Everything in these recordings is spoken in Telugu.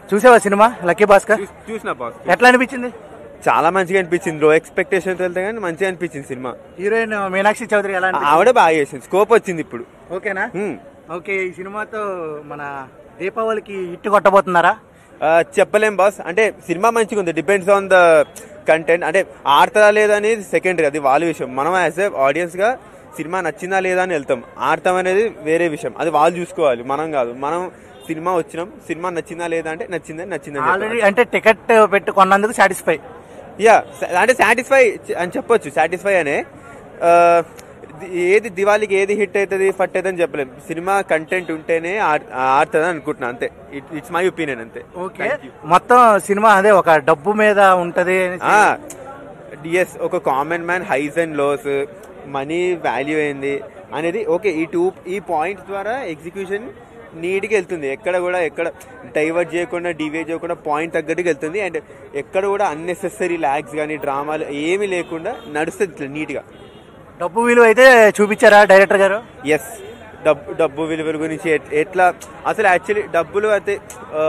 చూసావా సినిమా లక్కీ భాస్కర్ చూ- చూసిన బాస్ ఎట్లా అనిపించింది చాలా మంచిగా అనిపించింది లో ఎక్స్పెక్టేషన్ వెళ్తే కానీ మంచిగా అనిపించింది సినిమా హీరోయిన్ మీనాక్షి చౌదరి ఎలా అనిపించింది? ఆవిడ బాగా చేసింది స్కోప్ వచ్చింది ఇప్పుడు ఓకేనా హ్మ్. ఓకే ఈ సినిమాతో మన దీపావళికి హిట్ కొట్టబోతున్నారా ఆ, చెప్పలేం బాస్ అంటే సినిమా మంచిగా ఉంది డిపెండ్స్ ఆన్ ద కంటెంట్ అంటే ఆడతారా లేదా అనేది సెకండరీ అది వాళ్ళ విషయం మనం యాజ్ ఏ ఆడియన్స్ గా సినిమా నచ్చిందా లేదా అని వెళ్తాం ఆడతాం అనేది వేరే విషయం అది వాళ్ళు చూసుకోవాలి మనం కాదు మనం సినిమా వచ్చినాం సినిమా నచ్చిందా లేదా అంటే నచ్చిందని నచ్చిందని ఆల్రెడీ చెప్పాలి. అంటే టికెట్ పెట్టి కొన్నందుకు సాటిస్ఫై యా స- అంటే సాటిస్ఫై అని చెప్పొచ్చు సాటిస్ఫై అనే ఆ, ది- ఏది దివాళీకి ఏది హిట్ అవుతుంది ఫట్ అవుతుంది అని చెప్పలేం సినిమా కంటెంట్ ఉంటేనే ఆడుతుంది అనుకుంటున్నా అంతే ఇట్స్ మై ఒపీనియన్ అంతే ఓకే మొత్తం సినిమా అదే ఒక డబ్బు మీద ఉంటది అనేసి. ఎస్ ఒక common man highs and lows money value ఏంది అనేది ఓకే ఈ టూ ఈ పాయింట్స్ ద్వారా ఎగ్జిక్యూషన్ నీట్గా వెళ్తుంది ఎక్కడ కూడా ఎక్కడ డైవర్ట్ చేయకుండా డివైడ్ చేయకుండా పాయింట్ తగ్గట్టుగా వెళ్తుంది అండ్ ఎక్కడ కూడా అన్నెసెసరీ ల్యాగ్స్ కానీ డ్రామాలు ఏమీ లేకుండా నడుస్తుంది ఇట్లా నీట్గా డబ్బు విలువ అయితే చూపించారా డైరెక్టర్ గారు ఎస్ డబ్బు డబ్బు విలువల గురించి ఎట్- ఎట్లా అసలు యాక్చువల్లీ డబ్బులు అయితే ఆ,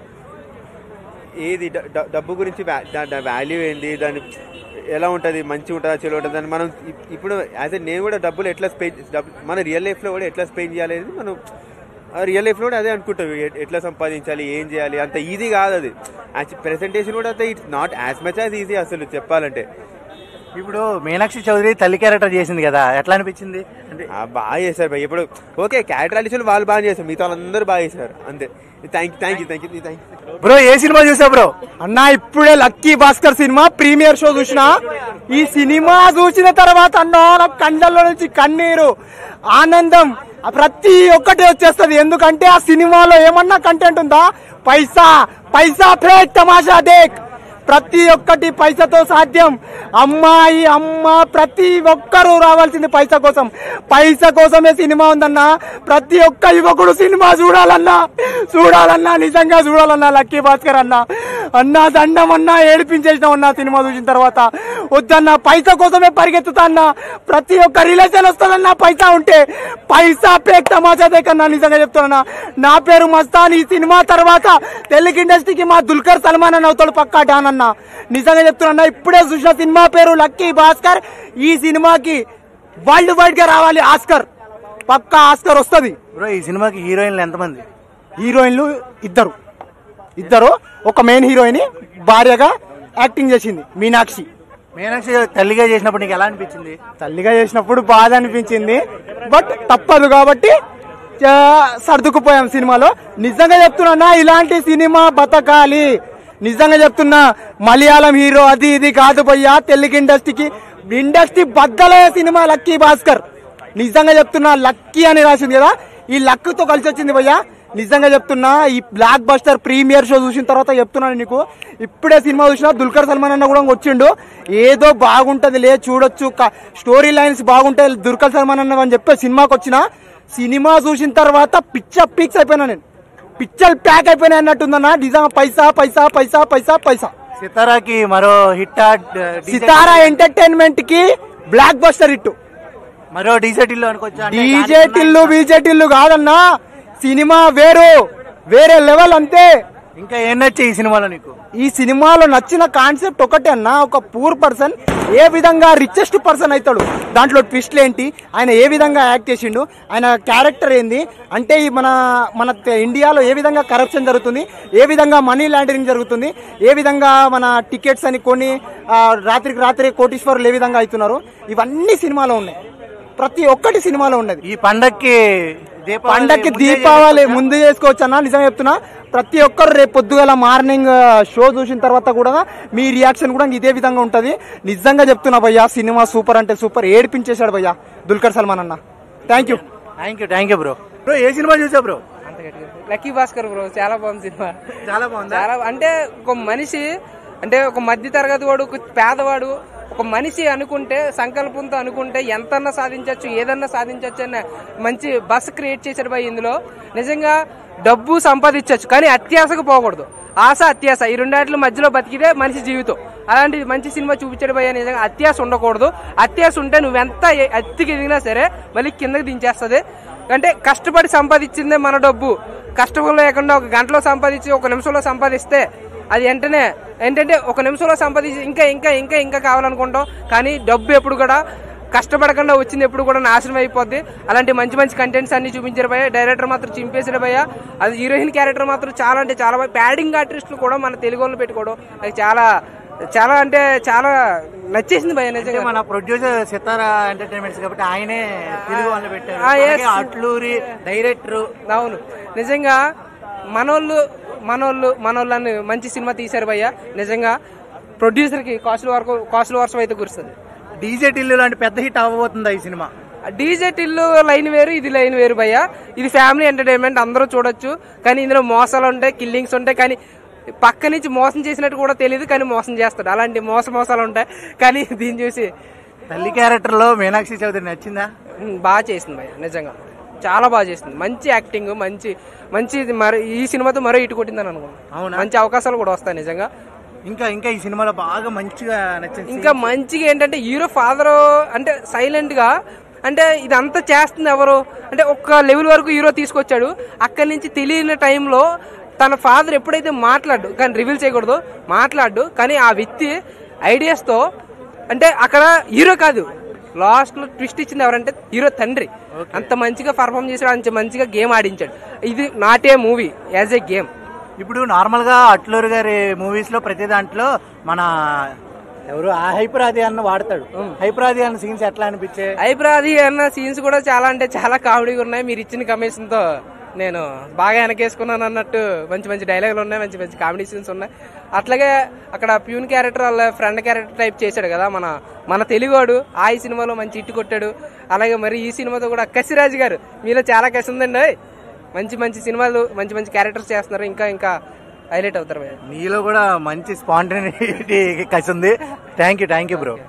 ఏది డ- డ- డబ్బు గురించి వాల్యూ ఏంది దాని ఎలా ఉంటుంది మంచిగా ఉంటుందా చెడు ఉంటుందా అని మనం ఇప్- ఇప్పుడు యాజ్ ఎ నేను కూడా డబ్బులు ఎట్లా స్పెండ్ మన రియల్ లైఫ్లో కూడా ఎట్లా స్పెండ్ చేయాలి అనేది మనం రియల్ లైఫ్లో కూడా అదే అనుకుంటాం ఎ- ఎట్లా సంపాదించాలి ఏం చేయాలి అంత ఈజీ కాదు అది ప్రెసెంటేషన్ కూడా అంతే it's not as much as easy అసలు చెప్పాలంటే ఇప్పుడు మీనాక్షి చౌదరి తల్లి క్యారెక్టర్ చేసింది కదా ఎట్లా అనిపించింది అంటే ఆ, బాగా చేశారు భయ్ ఇప్పుడు ఓకే క్యారెక్టర్ ఆడిషన్ వాళ్ళు బాగా చేశారు మిగతా వాళ్ళందరూ బాగా చేశారు అంతే thank you thank you thank you thank you bro ఏ సినిమా చూసా బ్రో అన్నా ఇప్పుడే లక్కీ భాస్కర్ సినిమా ప్రీమియర్ షో చూసిన ఈ సినిమా చూసిన తర్వాత అన్న నాకు కండల్లో నుంచి కన్నీరు ఆనందం ఆ ప్రతి ఒక్కటి వచ్చేస్తుంది ఎందుకంటే ఆ సినిమాలో ఏమన్నా కంటెంట్ ఉందా పైసా పైసా ఫేక్ తమాషా దేక్ ప్రతి ఒక్కటి పైసతో సాధ్యం అమ్మాయి అమ్మ ప్రతి ఒక్కరూ రావాల్సింది పైసా కోసం పైసా కోసమే సినిమా ఉందన్న ప్రతి ఒక్క యువకుడు సినిమా చూడాలన్నా చూడాలన్నా నిజంగా చూడాలన్నా లక్కీ భాస్కర్ అన్న అన్నా దండం అన్నా ఏడిపించేసినాం అన్న సినిమా చూసిన తర్వాత వద్దన్న పైసా కోసమే పరిగెత్తుతా అన్న ప్రతి ఒక్క రిలేషన్ వస్తుందన్న పైసా ఉంటే పైసా పేక్ తమాషా దేకన్నా నిజంగా చెప్తున్నా నా పేరు మస్తాన్ ఈ సినిమా తర్వాత తెలుగు ఇండస్ట్రీకి మా దుల్కర్ సల్మాన్ అని అవుతాడు పక్కా డాన్ అన్న నిజంగా చెప్తున్నా ఇప్పుడే చూసిన సినిమా పేరు లక్కీ భాస్కర్ ఈ సినిమాకి వరల్డ్ వైడ్ గా రావాలి ఆస్కర్ పక్కా ఆస్కర్ వస్తుంది బ్రో ఈ సినిమాకి హీరోయిన్లు ఎంతమంది హీరోయిన్లు ఇద్దరు ఇద్దరు ఒక మెయిన్ హీరోయిన్ భార్యగా యాక్టింగ్ చేసింది మీనాక్షి మీనాక్షి తల్లిగా చేసినప్పుడు నీకు ఎలా అనిపించింది తల్లిగా చేసినప్పుడు బాధ అనిపించింది బట్ తప్పదు కాబట్టి ఆ, సర్దుకుపోయాం సినిమాలో నిజంగా చెప్తున్నా ఇలాంటి సినిమా బతకాలి నిజంగా చెప్తున్నా మలయాళం హీరో అది ఇది కాదు భయ్యా తెలుగు ఇండస్ట్రీకి ఇండస్ట్రీ బద్దలే సినిమా లక్కీ భాస్కర్ నిజంగా చెప్తున్నా లక్కీ అని రాసింది కదా ఈ లక్ తో కలిసి వచ్చింది భయ్యా నిజంగా చెప్తున్నా ఈ బ్లాక్ బస్టర్ ప్రీమియర్ షో చూసిన తర్వాత చెప్తున్నాను నీకు ఇప్పుడే సినిమా చూసినా దుల్కర్ సల్మాన్ అన్న కూడా వచ్చిండు ఏదో బాగుంటది లే చూడొచ్చు క- స్టోరీ లైన్స్ బాగుంటాయి దుల్కర్ సల్మాన్ అన్న అని చెప్పి సినిమాకి వచ్చిన సినిమా చూసిన తర్వాత పిచ్చ పిక్స్ అయిపోయినా నేను పిచ్చల్ ప్యాక్ అయిపోయినాయి అన్నట్టుందన్న నిజంగా పైసా పైసా పైసా పైసా పైసా సితారాకి మరో హిట్ సితారా ఎంటర్టైన్మెంట్ కి బ్లాక్ బస్టర్ హిట్ మరో డీజే టిల్లు అనుకోవచ్చు అంటే డీజే టిల్లు బీజే టిల్లు కాదన్నా సినిమా వేరు వేరే లెవెల్ అంతే ఇంకా ఏం నచ్చాయి ఈ సినిమాలో నీకు ఈ సినిమాలో నచ్చిన కాన్సెప్ట్ ఒకటే అన్న ఒక పూర్ పర్సన్ ఏ విధంగా రిచెస్ట్ పర్సన్ అవుతాడు దాంట్లో ట్విస్ట్లు ఏంటి ఆయన ఏ విధంగా యాక్ట్ చేసిండు ఆయన క్యారెక్టర్ ఏంది అంటే ఈ మన మన తె- ఇండియాలో ఏ విధంగా కరప్షన్ జరుగుతుంది ఏ విధంగా మనీ లాండరింగ్ జరుగుతుంది ఏ విధంగా మన టికెట్స్ అని కొన్ని ఆ, రాత్రికి రాత్రి కోటీశ్వరులు ఏ విధంగా అవుతున్నారు ఇవన్నీ సినిమాలో ఉన్నాయి ప్రతి ఒక్కటి సినిమాలో ఉన్నది ఈ పండక్కి దీపావళి పండక్కి ముందే దీపావళి చేసుకోవచ్చా? ముందు చేసుకోవచ్చు అన్న నిజంగా చెప్తున్నా ప్రతి ఒక్కరు రేపు పొద్దుగల మార్నింగ్ షో చూసిన తర్వాత కూడా మీ రియాక్షన్ కూడా ఇదే విధంగా ఉంటది నిజంగా చెప్తున్నా భయ్యా సినిమా సూపర్ అంటే సూపర్ ఏడిపించేశాడు భయ్యా దుల్కర్ సల్మాన్ అన్న thank you thank you thank you bro bro ఏ సినిమా చూసా బ్రో లక్కీ భాస్కర్ బ్రో చాలా బాగుంది సినిమా చాలా బాగుందా చాలా అంటే ఒక మనిషి అంటే ఒక మధ్య తరగతి వాడు ఒక పేదవాడు ఒక మనిషి అనుకుంటే సంకల్పంతో అనుకుంటే ఎంతన్నా సాధించవచ్చు ఏదన్నా సాధించవచ్చు అన్న మంచి బస్ క్రియేట్ చేశారు బాయ్ ఇందులో నిజంగా డబ్బు సంపాదించవచ్చు కానీ అత్యాశకు పోకూడదు ఆశ అత్యాశ ఈ రెండాట్ల మధ్యలో బతికితే మనిషి జీవితం అలాంటి మంచి సినిమా చూపించాడు భయ్య నిజంగా అత్యాశ ఉండకూడదు అత్యాశ ఉంటే నువ్వెంత ఎ- ఎత్తుకి ఎదిగినా సరే మళ్ళీ కిందకి దించేస్తుంది అంటే కష్టపడి సంపాదించిందే మన డబ్బు కష్టం లేకుండా ఒక గంటలో సంపాదించి ఒక నిమిషంలో సంపాదిస్తే అది వెంటనే ఏంటంటే ఒక నిమిషంలో సంపాదించి ఇంకా ఇంకా ఇంకా ఇంకా కావాలనుకుంటాం కానీ డబ్బు ఎప్పుడు కూడా కష్టపడకుండా వచ్చింది ఎప్పుడు కూడా నాశనం అయిపోద్ది అలాంటి మంచి మంచి కంటెంట్స్ అన్ని చూపించారు భయ్య డైరెక్టర్ మాత్రం చింపేసాడు భయ్య అది హీరోయిన్ క్యారెక్టర్ మాత్రం చాలా అంటే చాలా బాగా ప్యాడింగ్ ఆర్టిస్టులు కూడా మన తెలుగు వాళ్ళు పెట్టుకోవడం అది చాలా చాలా అంటే చాలా నచ్చేసింది భయ్య అంటే నిజంగా మన ప్రొడ్యూసర్ సితారా ఎంటర్టైన్మెంట్స్ కాబట్టి ఆయనే తెలుగు వాళ్ళు పెట్టారు ఆ, yes. అలాగే అట్లూరి డైరెక్టర్ అవును నిజంగా మనోళ్ళు మనోళ్ళు మనోళ్ళని మంచి సినిమా తీశారు భయ్య నిజంగా ప్రొడ్యూసర్కి కాస్ట్ల వరకు కాస్ట్ల వర్షం అయితే కురుస్తుంది డీజే టిల్లు లాంటి పెద్ద హిట్ అవ్వబోతుందా ఈ సినిమా డీజే టిల్లు లైన్ వేరు ఇది లైన్ వేరు భయ్య ఇది ఫ్యామిలీ ఎంటర్టైన్మెంట్ అందరూ చూడొచ్చు కానీ ఇందులో మోసాలు ఉంటాయి కిల్లింగ్స్ ఉంటాయి కానీ పక్క నుంచి మోసం చేసినట్టు కూడా తెలియదు కానీ మోసం చేస్తాడు అలాంటి మోస మోసాలు ఉంటాయి కానీ దీన్ని చూసి తల్లి క్యారెక్టర్ లో మీనాక్షి చౌదరి నచ్చిందా ఉమ్, బాగా చేసింది భయ్య నిజంగా చాలా బాగా చేసింది మంచి యాక్టింగ్ మంచి మంచి మరి ఈ సినిమాతో మరో ఇటు కొట్టిందని అనుకున్నాను అవునా? మంచి అవకాశాలు కూడా వస్తాయి నిజంగా ఇంకా ఇంకా ఈ సినిమాలో బాగా మంచిగా నచ్చింది ఇంకా మంచిగా ఏంటంటే హీరో ఫాదర్ అంటే సైలెంట్ గా అంటే ఇదంతా చేస్తుంది ఎవరు అంటే ఒక్క లెవెల్ వరకు హీరో తీసుకొచ్చాడు అక్కడి నుంచి తెలియని టైంలో తన ఫాదర్ ఎప్పుడైతే మాట్లాడు కానీ రివీల్ చేయకూడదు మాట్లాడు కానీ ఆ వ్యక్తి ఐడియాస్ తో అంటే అక్కడ హీరో కాదు లాస్ట్ లో ట్విస్ట్ ఇచ్చింది ఎవరంటే హీరో తండ్రి అంత మంచిగా పర్ఫామ్ చేశాడు అంత మంచిగా గేమ్ ఆడించాడు ఇది not a movie as a game ఇప్పుడు నార్మల్ గా అట్లూరి గారి మూవీస్ లో ప్రతి దాంట్లో మన ఎవరు ఆ హైపరాది అన్న వాడతాడు హైపరాది అన్న సీన్స్ ఎట్లా అనిపించే ఐబ్రాది అన్న సీన్స్ కూడా చాలా అంటే చాలా కామెడీగా ఉన్నాయి మీరు ఇచ్చిన కమిషన్ తో నేను బాగా వెనకేసుకున్నాను అన్నట్టు మంచి మంచి డైలాగులు ఉన్నాయి మంచి మంచి కామెడీ సీన్స్ ఉన్నాయి అట్లాగే అక్కడ ప్యూన్ క్యారెక్టర్ వాళ్ళ ఫ్రెండ్ క్యారెక్టర్ టైప్ చేశాడు కదా మన మన తెలుగువాడు ఆ ఈ సినిమాలో మంచి ఇట్టు కొట్టాడు అలాగే మరి ఈ సినిమాతో కూడా కసిరాజు గారు మీలో చాలా కసి ఉందండి ఓయ్. మంచి మంచి సినిమాలు మంచి మంచి క్యారెక్టర్స్ చేస్తున్నారు ఇంకా ఇంకా హైలైట్ అవుతారు భయ్యా. నీలో కూడా మంచి స్పాంటనిటీ కసి ఉంది thank you thank you bro